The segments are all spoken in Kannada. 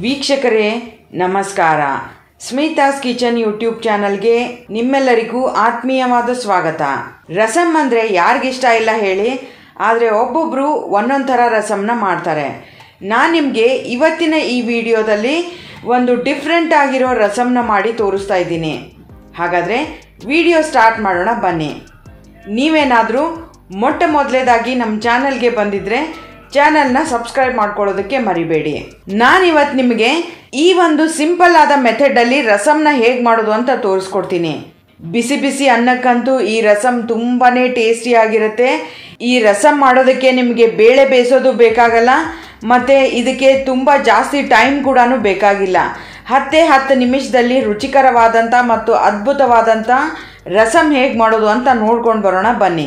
ವೀಕ್ಷಕರೇ ನಮಸ್ಕಾರ ಸ್ಮಿತಾಸ್ ಕಿಚನ್ ಯೂಟ್ಯೂಬ್ ಚಾನಲ್ಗೆ ನಿಮ್ಮೆಲ್ಲರಿಗೂ ಆತ್ಮೀಯವಾದ ಸ್ವಾಗತ ರಸಮ್ ಅಂದರೆ ಯಾರಿಗಿಷ್ಟ ಇಲ್ಲ ಹೇಳಿ ಆದರೆ ಒಬ್ಬೊಬ್ಬರು ಒಂದೊಂದು ಥರ ರಸಮ್ನ ಮಾಡ್ತಾರೆ ನಾನು ನಿಮಗೆ ಇವತ್ತಿನ ಈ ವಿಡಿಯೋದಲ್ಲಿ ಒಂದು ಡಿಫ್ರೆಂಟ್ ಆಗಿರೋ ರಸಮ್ನ ಮಾಡಿ ತೋರಿಸ್ತಾ ಇದ್ದೀನಿ ಹಾಗಾದರೆ ವಿಡಿಯೋ ಸ್ಟಾರ್ಟ್ ಮಾಡೋಣ ಬನ್ನಿ ನೀವೇನಾದರೂ ಮೊಟ್ಟ ಮೊದಲೇದಾಗಿ ನಮ್ಮ ಚಾನಲ್ಗೆ ಬಂದಿದ್ರೆ ಚಾನಲ್ನ ಸಬ್ಸ್ಕ್ರೈಬ್ ಮಾಡ್ಕೊಳ್ಳೋದಕ್ಕೆ ಮರಿಬೇಡಿ ನಾನಿವತ್ತು ನಿಮಗೆ ಈ ಒಂದು ಸಿಂಪಲ್ ಆದ ಮೆಥಡಲ್ಲಿ ರಸಮ್ನ ಹೇಗೆ ಮಾಡೋದು ಅಂತ ತೋರಿಸ್ಕೊಡ್ತೀನಿ ಬಿಸಿ ಬಿಸಿ ಅನ್ನಕ್ಕಂತೂ ಈ ರಸಮ್ ತುಂಬಾ ಟೇಸ್ಟಿಯಾಗಿರುತ್ತೆ ಈ ರಸಮ್ ಮಾಡೋದಕ್ಕೆ ನಿಮಗೆ ಬೇಳೆ ಬೇಯಿಸೋದು ಬೇಕಾಗಲ್ಲ ಮತ್ತು ಇದಕ್ಕೆ ತುಂಬ ಜಾಸ್ತಿ ಟೈಮ್ ಕೂಡ ಬೇಕಾಗಿಲ್ಲ ಹತ್ತೇ ಹತ್ತು ನಿಮಿಷದಲ್ಲಿ ರುಚಿಕರವಾದಂಥ ಮತ್ತು ಅದ್ಭುತವಾದಂಥ ರಸಮ್ ಹೇಗೆ ಮಾಡೋದು ಅಂತ ನೋಡ್ಕೊಂಡು ಬರೋಣ ಬನ್ನಿ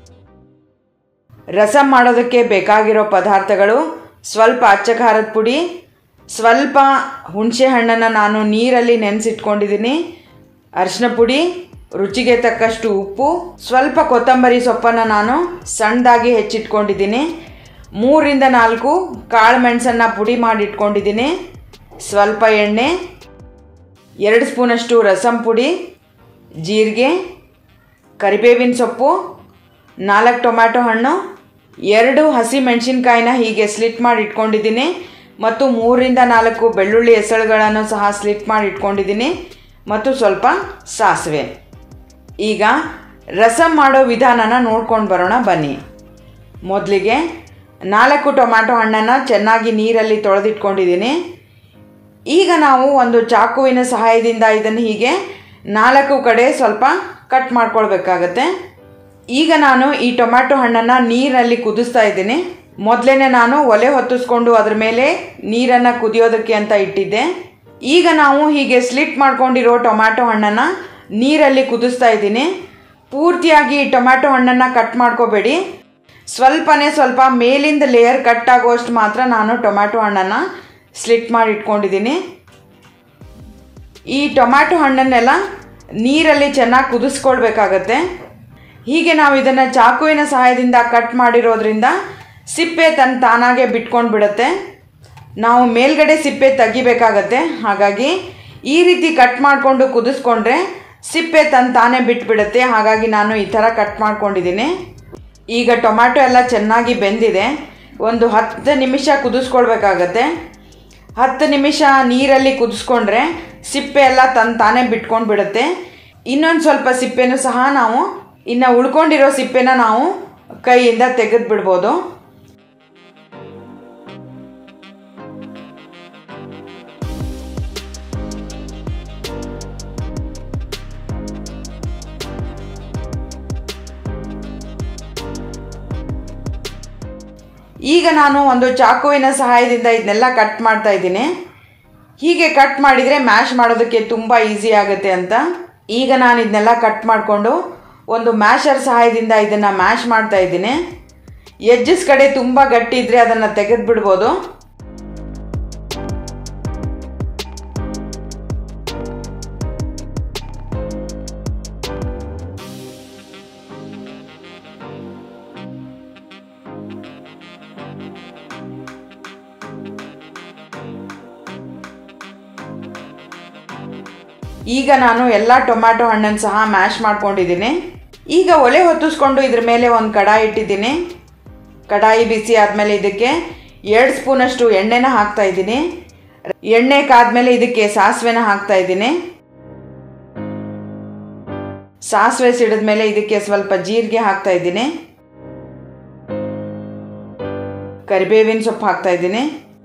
ರಸಮ್ ಮಾಡೋದಕ್ಕೆ ಬೇಕಾಗಿರೋ ಪದಾರ್ಥಗಳು ಸ್ವಲ್ಪ ಅಚ್ಚ ಖಾರದ ಪುಡಿ ಸ್ವಲ್ಪ ಹುಣಸೆ ಹಣ್ಣನ್ನು ನಾನು ನೀರಲ್ಲಿ ನೆನೆಸಿಟ್ಕೊಂಡಿದ್ದೀನಿ ಅರಿಶಿನ ಪುಡಿ ರುಚಿಗೆ ತಕ್ಕಷ್ಟು ಉಪ್ಪು ಸ್ವಲ್ಪ ಕೊತ್ತಂಬರಿ ಸೊಪ್ಪನ್ನು ನಾನು ಸಣ್ಣದಾಗಿ ಹೆಚ್ಚಿಟ್ಕೊಂಡಿದ್ದೀನಿ ಮೂರಿಂದ ನಾಲ್ಕು ಕಾಳು ಮೆಣಸನ್ನು ಪುಡಿ ಮಾಡಿ ಇಟ್ಕೊಂಡಿದ್ದೀನಿ ಸ್ವಲ್ಪ ಎಣ್ಣೆ ಎರಡು ಸ್ಪೂನಷ್ಟು ರಸಮ್ ಪುಡಿ ಜೀರಿಗೆ ಕರಿಬೇವಿನ ಸೊಪ್ಪು ನಾಲ್ಕು ಟೊಮ್ಯಾಟೊ ಹಣ್ಣು ಎರಡು ಹಸಿ ಮೆಣಸಿನ್ಕಾಯಿನ ಹೀಗೆ ಸ್ಲಿಟ್ ಮಾಡಿ ಇಟ್ಕೊಂಡಿದ್ದೀನಿ ಮತ್ತು ಮೂರರಿಂದ ನಾಲ್ಕು ಬೆಳ್ಳುಳ್ಳಿ ಹೆಸಳುಗಳನ್ನು ಸಹ ಸ್ಲಿಟ್ ಮಾಡಿ ಇಟ್ಕೊಂಡಿದ್ದೀನಿ ಮತ್ತು ಸ್ವಲ್ಪ ಸಾಸಿವೆ ಈಗ ರಸಮ್ ಮಾಡೋ ವಿಧಾನನ ನೋಡ್ಕೊಂಡು ಬರೋಣ ಬನ್ನಿ ಮೊದಲಿಗೆ ನಾಲ್ಕು ಟೊಮ್ಯಾಟೊ ಹಣ್ಣನ್ನು ಚೆನ್ನಾಗಿ ನೀರಲ್ಲಿ ತೊಳೆದಿಟ್ಕೊಂಡಿದ್ದೀನಿ ಈಗ ನಾವು ಒಂದು ಚಾಕುವಿನ ಸಹಾಯದಿಂದ ಇದನ್ನು ಹೀಗೆ ನಾಲ್ಕು ಕಡೆ ಸ್ವಲ್ಪ ಕಟ್ ಮಾಡ್ಕೊಳ್ಬೇಕಾಗತ್ತೆ ಈಗ ನಾನು ಈ ಟೊಮ್ಯಾಟೊ ಹಣ್ಣನ್ನು ನೀರಲ್ಲಿ ಕುದಿಸ್ತಾ ಇದ್ದೀನಿ ಮೊದಲೇ ನಾನು ಒಲೆ ಹೊತ್ತಿಸ್ಕೊಂಡು ಅದ್ರ ಮೇಲೆ ನೀರನ್ನು ಕುದಿಯೋದಕ್ಕೆ ಅಂತ ಇಟ್ಟಿದ್ದೆ ಈಗ ನಾವು ಹೀಗೆ ಸ್ಲಿಟ್ ಮಾಡ್ಕೊಂಡಿರೋ ಟೊಮ್ಯಾಟೊ ಹಣ್ಣನ್ನು ನೀರಲ್ಲಿ ಕುದಿಸ್ತಾ ಇದ್ದೀನಿ ಪೂರ್ತಿಯಾಗಿ ಈ ಟೊಮ್ಯಾಟೊ ಹಣ್ಣನ್ನು ಕಟ್ ಮಾಡ್ಕೋಬೇಡಿ ಸ್ವಲ್ಪನೇ ಸ್ವಲ್ಪ ಮೇಲಿಂದ ಲೇಯರ್ ಕಟ್ ಆಗೋಷ್ಟು ಮಾತ್ರ ನಾನು ಟೊಮ್ಯಾಟೊ ಹಣ್ಣನ್ನು ಸ್ಲಿಟ್ ಮಾಡಿ ಇಟ್ಕೊಂಡಿದ್ದೀನಿ ಈ ಟೊಮ್ಯಾಟೊ ಹಣ್ಣನ್ನೆಲ್ಲ ನೀರಲ್ಲಿ ಚೆನ್ನಾಗಿ ಕುದಿಸ್ಕೊಳ್ಬೇಕಾಗತ್ತೆ ಹೀಗೆ ನಾವು ಇದನ್ನು ಚಾಕುವಿನ ಸಹಾಯದಿಂದ ಕಟ್ ಮಾಡಿರೋದ್ರಿಂದ ಸಿಪ್ಪೆ ತನ್ನ ತಾನಾಗೆ ಬಿಟ್ಕೊಂಡು ಬಿಡುತ್ತೆ ನಾವು ಮೇಲ್ಗಡೆ ಸಿಪ್ಪೆ ತೆಗಿಬೇಕಾಗತ್ತೆ ಹಾಗಾಗಿ ಈ ರೀತಿ ಕಟ್ ಮಾಡಿಕೊಂಡು ಕುದಿಸ್ಕೊಂಡ್ರೆ ಸಿಪ್ಪೆ ತನ್ನ ತಾನೇ ಬಿಟ್ಬಿಡುತ್ತೆ ಹಾಗಾಗಿ ನಾನು ಈ ಥರ ಕಟ್ ಮಾಡ್ಕೊಂಡಿದ್ದೀನಿ ಈಗ ಟೊಮ್ಯಾಟೊ ಎಲ್ಲ ಚೆನ್ನಾಗಿ ಬೆಂದಿದೆ ಒಂದು ಹತ್ತು ನಿಮಿಷ ಕುದಿಸ್ಕೊಳ್ಬೇಕಾಗತ್ತೆ ಹತ್ತು ನಿಮಿಷ ನೀರಲ್ಲಿ ಕುದಿಸ್ಕೊಂಡ್ರೆ ಸಿಪ್ಪೆ ಎಲ್ಲ ತನ್ನ ತಾನೇ ಬಿಟ್ಕೊಂಡು ಬಿಡುತ್ತೆ ಇನ್ನೊಂದು ಸ್ವಲ್ಪ ಸಿಪ್ಪೆನೂ ಸಹ ನಾವು ಇನ್ನು ಉಳ್ಕೊಂಡಿರೋ ಸಿಪ್ಪೆನ ನಾವು ಕೈಯಿಂದ ತೆಗೆದು ಬಿಡ್ಬೋದು ಈಗ ನಾನು ಒಂದು ಚಾಕುವಿನ ಸಹಾಯದಿಂದ ಇದನ್ನೆಲ್ಲ ಕಟ್ ಮಾಡ್ತಾ ಇದ್ದೀನಿ ಹೀಗೆ ಕಟ್ ಮಾಡಿದರೆ ಮ್ಯಾಶ್ ಮಾಡೋದಕ್ಕೆ ತುಂಬ ಈಸಿ ಆಗುತ್ತೆ ಅಂತ ಈಗ ನಾನು ಇದನ್ನೆಲ್ಲ ಕಟ್ ಮಾಡಿಕೊಂಡು ಒಂದು ಮ್ಯಾಶರ್ ಸಹಾಯದಿಂದ ಇದನ್ನು ಮ್ಯಾಶ್ ಮಾಡ್ತಾ ಇದ್ದೀನಿ ಎಜ್ಜಸ್ ಕಡೆ ತುಂಬ ಗಟ್ಟಿ ಇದ್ದರೆ ಅದನ್ನು ತೆಗೆದು ಬಿಡ್ಬೋದು ಈಗ ನಾನು ಎಲ್ಲ ಟೊಮ್ಯಾಟೊ ಹಣ್ಣನ್ನು ಸಹ ಮ್ಯಾಶ್ ಮಾಡ್ಕೊಂಡಿದ್ದೀನಿ ಈಗ ಒಲೆ ಹೊತ್ತಿಸ್ಕೊಂಡು ಇದ್ರ ಮೇಲೆ ಒಂದು ಕಡಾಯಿ ಇಟ್ಟಿದ್ದೀನಿ ಕಡಾಯಿ ಬಿಸಿ ಆದಮೇಲೆ ಇದಕ್ಕೆ ಎರಡು ಸ್ಪೂನಷ್ಟು ಎಣ್ಣೆನ ಹಾಕ್ತಾ ಇದ್ದೀನಿ ಎಣ್ಣೆ ಕಾದ್ಮೇಲೆ ಇದಕ್ಕೆ ಸಾಸಿವೆನ ಹಾಕ್ತಾ ಇದ್ದೀನಿ ಸಾಸಿವೆ ಸಿಡಿದ್ಮೇಲೆ ಇದಕ್ಕೆ ಸ್ವಲ್ಪ ಜೀರಿಗೆ ಹಾಕ್ತಾ ಇದ್ದೀನಿ ಕರಿಬೇವಿನ ಸೊಪ್ಪು ಹಾಕ್ತಾ ಇದ್ದೀನಿ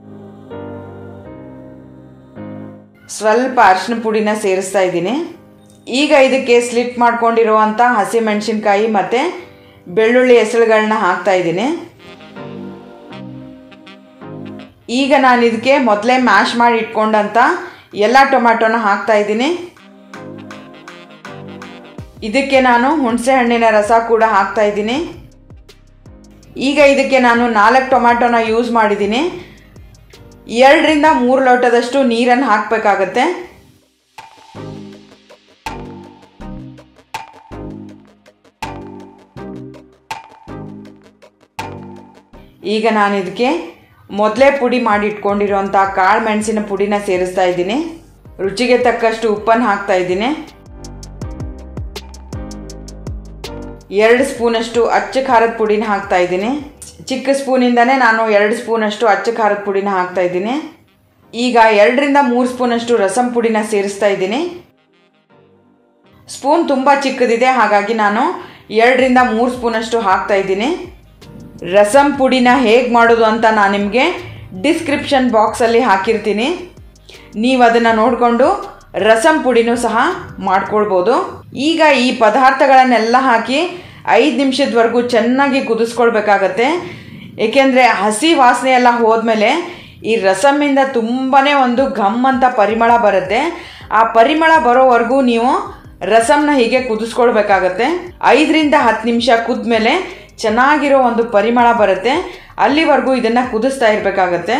ಸ್ವಲ್ಪ ಅರಿಶಿನ ಪುಡಿನ ಸೇರಿಸ್ತಾ ಇದ್ದೀನಿ ಈಗ ಇದಕ್ಕೆ ಸ್ಲಿಟ್ ಮಾಡ್ಕೊಂಡಿರುವಂಥ ಹಸಿ ಮೆಣಸಿನ್ಕಾಯಿ ಮತ್ತು ಬೆಳ್ಳುಳ್ಳಿ ಹೆಸರುಗಳನ್ನ ಹಾಕ್ತಾ ಇದ್ದೀನಿ ಈಗ ನಾನು ಇದಕ್ಕೆ ಮೊದಲೇ ಮ್ಯಾಶ್ ಮಾಡಿ ಇಟ್ಕೊಂಡಂಥ ಎಲ್ಲ ಟೊಮ್ಯಾಟೊನ ಹಾಕ್ತಾ ಇದ್ದೀನಿ ಇದಕ್ಕೆ ನಾನು ಹುಣಸೆ ಹಣ್ಣಿನ ರಸ ಕೂಡ ಹಾಕ್ತಾ ಇದ್ದೀನಿ ಈಗ ಇದಕ್ಕೆ ನಾನು ನಾಲ್ಕು ಟೊಮ್ಯಾಟೊನ ಯೂಸ್ ಮಾಡಿದ್ದೀನಿ ಎರಡರಿಂದ ಮೂರು ಲೋಟದಷ್ಟು ನೀರನ್ನು ಹಾಕಬೇಕಾಗತ್ತೆ ಈಗ ನಾನು ಇದಕ್ಕೆ ಮೊದಲೇ ಪುಡಿ ಮಾಡಿ ಇಟ್ಕೊಂಡಿರೋಂಥ ಕಾಳು ಮೆಣಸಿನ ಪುಡಿನ ಸೇರಿಸ್ತಾ ಇದ್ದೀನಿ ರುಚಿಗೆ ತಕ್ಕಷ್ಟು ಉಪ್ಪನ್ನು ಹಾಕ್ತಾ ಇದ್ದೀನಿ ಎರಡು ಸ್ಪೂನಷ್ಟು ಅಚ್ಚ ಖಾರದ ಪುಡಿನ ಹಾಕ್ತಾ ಇದ್ದೀನಿ ಚಿಕ್ಕ ಸ್ಪೂನಿಂದನೇ ನಾನು ಎರಡು ಸ್ಪೂನಷ್ಟು ಅಚ್ಚ ಖಾರದ ಪುಡಿನ ಹಾಕ್ತಾ ಇದ್ದೀನಿ ಈಗ ಎರಡರಿಂದ ಮೂರು ಸ್ಪೂನಷ್ಟು ರಸಂ ಪುಡಿನ ಸೇರಿಸ್ತಾ ಇದ್ದೀನಿ ಸ್ಪೂನ್ ತುಂಬ ಚಿಕ್ಕದಿದೆ ಹಾಗಾಗಿ ನಾನು ಎರಡರಿಂದ ಮೂರು ಸ್ಪೂನಷ್ಟು ಹಾಕ್ತಾ ಇದ್ದೀನಿ ರಸಂ ಪುಡಿನ ಹೇಗೆ ಮಾಡೋದು ಅಂತ ನಾನು ನಿಮಗೆ ಡಿಸ್ಕ್ರಿಪ್ಷನ್ ಬಾಕ್ಸಲ್ಲಿ ಹಾಕಿರ್ತೀನಿ ನೀವು ಅದನ್ನು ನೋಡಿಕೊಂಡು ರಸಂ ಪುಡಿನೂ ಸಹ ಮಾಡ್ಕೊಳ್ಬೋದು ಈಗ ಈ ಪದಾರ್ಥಗಳನ್ನೆಲ್ಲ ಹಾಕಿ ಐದು ನಿಮಿಷದವರೆಗೂ ಚೆನ್ನಾಗಿ ಕುದಿಸ್ಕೊಳ್ಬೇಕಾಗತ್ತೆ ಏಕೆಂದರೆ ಹಸಿ ವಾಸನೆ ಎಲ್ಲ ಹೋದ್ಮೇಲೆ ಈ ರಸಮ್ಮಿಂದ ತುಂಬಾ ಒಂದು ಘಮ್ ಅಂತ ಪರಿಮಳ ಬರುತ್ತೆ ಆ ಪರಿಮಳ ಬರೋವರೆಗೂ ನೀವು ರಸಮ್ನ ಹೀಗೆ ಕುದಿಸ್ಕೊಳ್ಬೇಕಾಗತ್ತೆ ಐದರಿಂದ ಹತ್ತು ನಿಮಿಷ ಕುದ್ಮೇಲೆ ಚೆನ್ನಾಗಿರೋ ಒಂದು ಪರಿಮಳ ಬರುತ್ತೆ ಅಲ್ಲಿವರೆಗೂ ಇದನ್ನು ಕುದಿಸ್ತಾ ಇರಬೇಕಾಗತ್ತೆ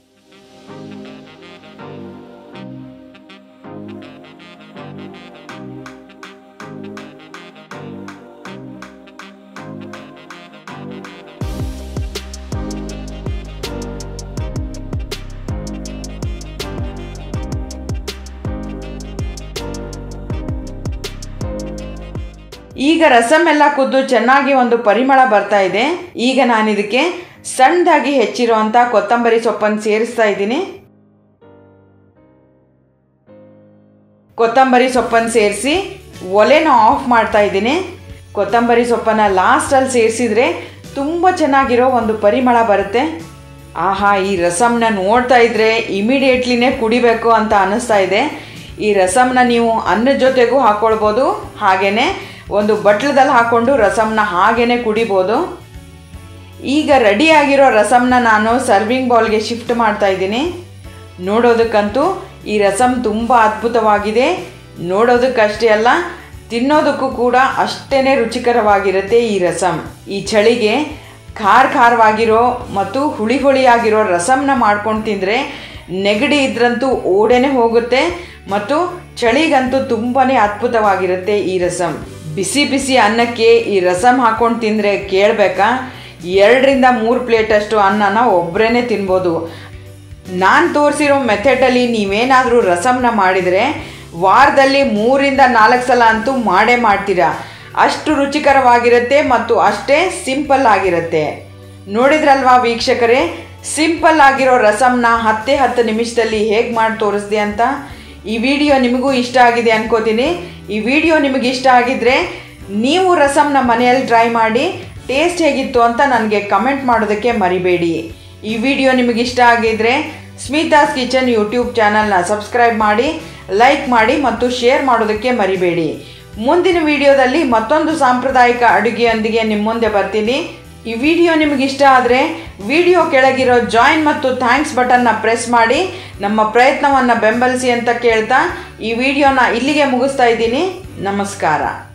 ಈಗ ರಸಮ್ ಎಲ್ಲ ಕುದ್ದು ಚೆನ್ನಾಗಿ ಒಂದು ಪರಿಮಳ ಬರ್ತಾ ಇದೆ ಈಗ ನಾನು ಇದಕ್ಕೆ ಸಣ್ಣದಾಗಿ ಹೆಚ್ಚಿರುವಂಥ ಕೊತ್ತಂಬರಿ ಸೊಪ್ಪನ್ನು ಸೇರಿಸ್ತಾ ಇದ್ದೀನಿ ಕೊತ್ತಂಬರಿ ಸೊಪ್ಪನ್ನು ಸೇರಿಸಿ ಒಲೆನ ಆಫ್ ಮಾಡ್ತಾ ಇದ್ದೀನಿ ಕೊತ್ತಂಬರಿ ಸೊಪ್ಪನ್ನು ಲಾಸ್ಟಲ್ಲಿ ಸೇರಿಸಿದ್ರೆ ತುಂಬ ಚೆನ್ನಾಗಿರೋ ಒಂದು ಪರಿಮಳ ಬರುತ್ತೆ ಆಹಾ ಈ ರಸಮ್ನ ನೋಡ್ತಾ ಇದ್ರೆ ಇಮಿಡಿಯೇಟ್ಲಿನೇ ಕುಡಿಬೇಕು ಅಂತ ಅನ್ನಿಸ್ತಾ ಇದೆ ಈ ರಸಮ್ನ ನೀವು ಅನ್ನದ ಜೊತೆಗೂ ಹಾಕ್ಕೊಳ್ಬೋದು ಹಾಗೆಯೇ ಒಂದು ಬಟ್ಲದಲ್ಲಿ ಹಾಕ್ಕೊಂಡು ರಸಮ್ನ ಹಾಗೇ ಕುಡಿಬೋದು ಈಗ ರೆಡಿಯಾಗಿರೋ ರಸಮ್ನ ನಾನು ಸರ್ವಿಂಗ್ ಬೌಲ್ಗೆ ಶಿಫ್ಟ್ ಮಾಡ್ತಾ ಇದ್ದೀನಿ ನೋಡೋದಕ್ಕಂತೂ ಈ ರಸಮ್ ತುಂಬ ಅದ್ಭುತವಾಗಿದೆ ನೋಡೋದಕ್ಕಷ್ಟೇ ಅಲ್ಲ ತಿನ್ನೋದಕ್ಕೂ ಕೂಡ ಅಷ್ಟೇ ರುಚಿಕರವಾಗಿರುತ್ತೆ ಈ ರಸಮ್ ಈ ಚಳಿಗೆ ಖಾರ ಖಾರವಾಗಿರೋ ಮತ್ತು ಹುಳಿ ಹುಳಿಯಾಗಿರೋ ರಸಮ್ನ ಮಾಡ್ಕೊಂಡು ತಿಂದರೆ ನೆಗಡಿ ಇದ್ರಂತೂ ಓಡೇನೆ ಹೋಗುತ್ತೆ ಮತ್ತು ಚಳಿಗಂತೂ ತುಂಬಾ ಅದ್ಭುತವಾಗಿರುತ್ತೆ ಈ ರಸಮ್ ಬಿಸಿ ಬಿಸಿ ಅನ್ನಕ್ಕೆ ಈ ರಸಮ್ ಹಾಕ್ಕೊಂಡು ತಿಂದರೆ ಕೇಳಬೇಕಾ ಎರಡರಿಂದ ಮೂರು ಪ್ಲೇಟಷ್ಟು ಅನ್ನನ ಒಬ್ಬರೇ ತಿನ್ಬೋದು ನಾನು ತೋರಿಸಿರೋ ಮೆಥಡಲ್ಲಿ ನೀವೇನಾದರೂ ರಸಮ್ನ ಮಾಡಿದರೆ ವಾರದಲ್ಲಿ ಮೂರಿಂದ ನಾಲ್ಕು ಸಲ ಅಂತೂ ಮಾಡೇ ಮಾಡ್ತೀರಾ ಅಷ್ಟು ರುಚಿಕರವಾಗಿರುತ್ತೆ ಮತ್ತು ಅಷ್ಟೇ ಸಿಂಪಲ್ ಆಗಿರುತ್ತೆ ನೋಡಿದ್ರಲ್ವಾ ವೀಕ್ಷಕರೇ ಸಿಂಪಲ್ ಆಗಿರೋ ರಸಮ್ನ ಹತ್ತೇ ಹತ್ತು ನಿಮಿಷದಲ್ಲಿ ಹೇಗೆ ಮಾಡಿ ತೋರಿಸ್ದೆ ಅಂತ ಈ ವಿಡಿಯೋ ನಿಮಗೂ ಇಷ್ಟ ಆಗಿದೆ ಅನ್ಕೋತೀನಿ ಈ ವಿಡಿಯೋ ನಿಮಗೆ ಇಷ್ಟ ಆಗಿದ್ರೆ ನೀವು ರಸಮ್ನ ಮನೆಯಲ್ಲಿ ಟ್ರೈ ಮಾಡಿ ಟೇಸ್ಟ್ ಹೇಗಿತ್ತು ಅಂತ ನನಗೆ ಕಮೆಂಟ್ ಮಾಡೋದಕ್ಕೆ ಮರಿಬೇಡಿ ಈ ವಿಡಿಯೋ ನಿಮಗೆ ಇಷ್ಟ ಆಗಿದ್ರೆ ಸ್ಮಿತಾಸ್ ಕಿಚನ್ ಯೂಟ್ಯೂಬ್ ಚಾನಲ್ನ ಸಬ್ಸ್ಕ್ರೈಬ್ ಮಾಡಿ ಲೈಕ್ ಮಾಡಿ ಮತ್ತು ಶೇರ್ ಮಾಡೋದಕ್ಕೆ ಮರಿಬೇಡಿ ಮುಂದಿನ ವಿಡಿಯೋದಲ್ಲಿ ಮತ್ತೊಂದು ಸಾಂಪ್ರದಾಯಿಕ ಅಡುಗೆಯೊಂದಿಗೆ ನಿಮ್ಮ ಮುಂದೆ ಬರ್ತೀನಿ ಈ ವಿಡಿಯೋ ನಿಮಗೆ ಇಷ್ಟ ಆದರೆ ವಿಡಿಯೋ ಕೆಳಗಿರೋ ಜಾಯಿನ್ ಮತ್ತು ಥ್ಯಾಂಕ್ಸ್ ಬಟನ್ನ ಪ್ರೆಸ್ ಮಾಡಿ ನಮ್ಮ ಪ್ರಯತ್ನವನ್ನು ಬೆಂಬಲಿಸಿ ಅಂತ ಕೇಳ್ತಾ ಈ ವಿಡಿಯೋನ ಇಲ್ಲಿಗೆ ಮುಗಿಸ್ತಾ ಇದ್ದೀನಿ ನಮಸ್ಕಾರ